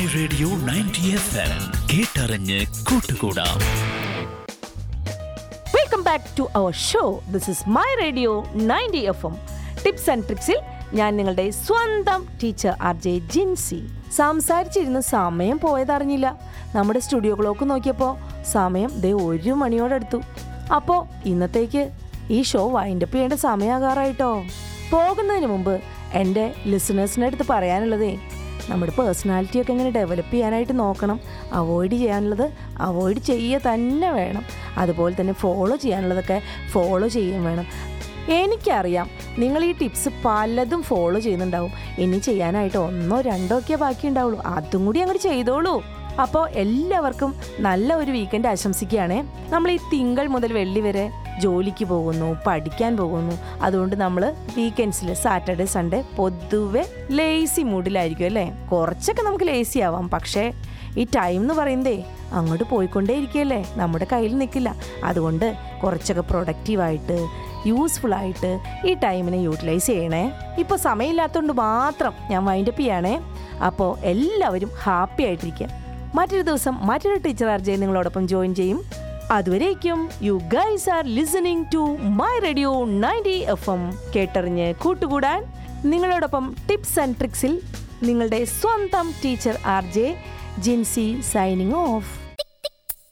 my radio ninety F M കേട്ടറിഞ്ഞ് കൂട്ടുകൂടാം welcome back to our show this is my radio ninety F M tips and ട്രിക്സിൽ ഞാൻ നിങ്ങളുടെ സ്വന്തം teacher R J Jincy സംസാരിച്ചിരുന്ന് സമയം പോയതറിഞ്ഞില്ല നമ്മുടെ സ്റ്റുഡിയോ ക്ലോക്ക് നോക്കിയപ്പോൾ സമയം ദേ ഒരു മണിയോടടുത്തു അപ്പോൾ ഇന്നത്തേക്ക് ഈ ഷോ വൈൻഡപ്പ് ചെയ്യേണ്ട സമയമാകാറായിട്ടോ പോകുന്നതിന് മുമ്പ് എൻ്റെ ലിസണേഴ്സിൻ്റെ അടുത്ത് പറയാനുള്ളതേ നമ്മുടെ പേഴ്സണാലിറ്റി ഒക്കെ ഇങ്ങനെ ഡെവലപ്പ് ചെയ്യാനായിട്ട് നോക്കണം അവോയ്ഡ് ചെയ്യാനുള്ളത് അവോയ്ഡ് ചെയ്യുക തന്നെ വേണം അതുപോലെ തന്നെ ഫോളോ ചെയ്യാനുള്ളതൊക്കെ ഫോളോ ചെയ്യുകയും വേണം എനിക്കറിയാം നിങ്ങൾ ഈ ടിപ്സ് പലതും ഫോളോ ചെയ്യുന്നുണ്ടാവും ഇനി ചെയ്യാനായിട്ട് ഒന്നോ രണ്ടോ ഒക്കെ ബാക്കി ഉണ്ടാവുള്ളൂ അതും കൂടി അങ്ങോട്ട് ചെയ്തോളൂ അപ്പോൾ എല്ലാവർക്കും നല്ല ഒരു വീക്കെൻഡ് ആശംസിക്കുകയാണേ നമ്മൾ ഈ തിങ്കൾ മുതൽ വെള്ളി വരെ ജോലിക്ക് പോകുന്നു പഠിക്കാൻ പോകുന്നു അതുകൊണ്ട് നമ്മൾ വീക്കെൻഡ്സിൽ സാറ്റർഡേ സൺഡേ പൊതുവെ ലേസി മൂഡിലായിരിക്കും അല്ലേ കുറച്ചൊക്കെ നമുക്ക് ലേസി ആവാം പക്ഷേ ഈ ടൈം എന്ന് പറയുന്നതേ അങ്ങോട്ട് പോയിക്കൊണ്ടേ ഇരിക്കുകയല്ലേ നമ്മുടെ കയ്യിൽ നിൽക്കില്ല അതുകൊണ്ട് കുറച്ചൊക്കെ പ്രൊഡക്റ്റീവായിട്ട് യൂസ്ഫുൾ ആയിട്ട് ഈ ടൈമിനെ യൂട്ടിലൈസ് ചെയ്യണേ ഇപ്പോൾ സമയമില്ലാത്തതുകൊണ്ട് മാത്രം ഞാൻ വൈൻഡപ്പ് ചെയ്യണേ അപ്പോൾ എല്ലാവരും ഹാപ്പി ആയിട്ടിരിക്കുക മറ്റൊരു ദിവസം മറ്റൊരു ടീച്ചർ ആർജെ നിങ്ങളോടൊപ്പം ജോയിൻ ചെയ്യും അതുവരേക്കും you guys are listening to my radio ninety F M കേട്ടറിഞ്ഞ് കൂട്ടുകൂടാൻ നിങ്ങളോടൊപ്പം ടിപ്സ് ആൻഡ് ട്രിക്സിൽ നിങ്ങളുടെ സ്വന്തം teacher R J Jincy signing of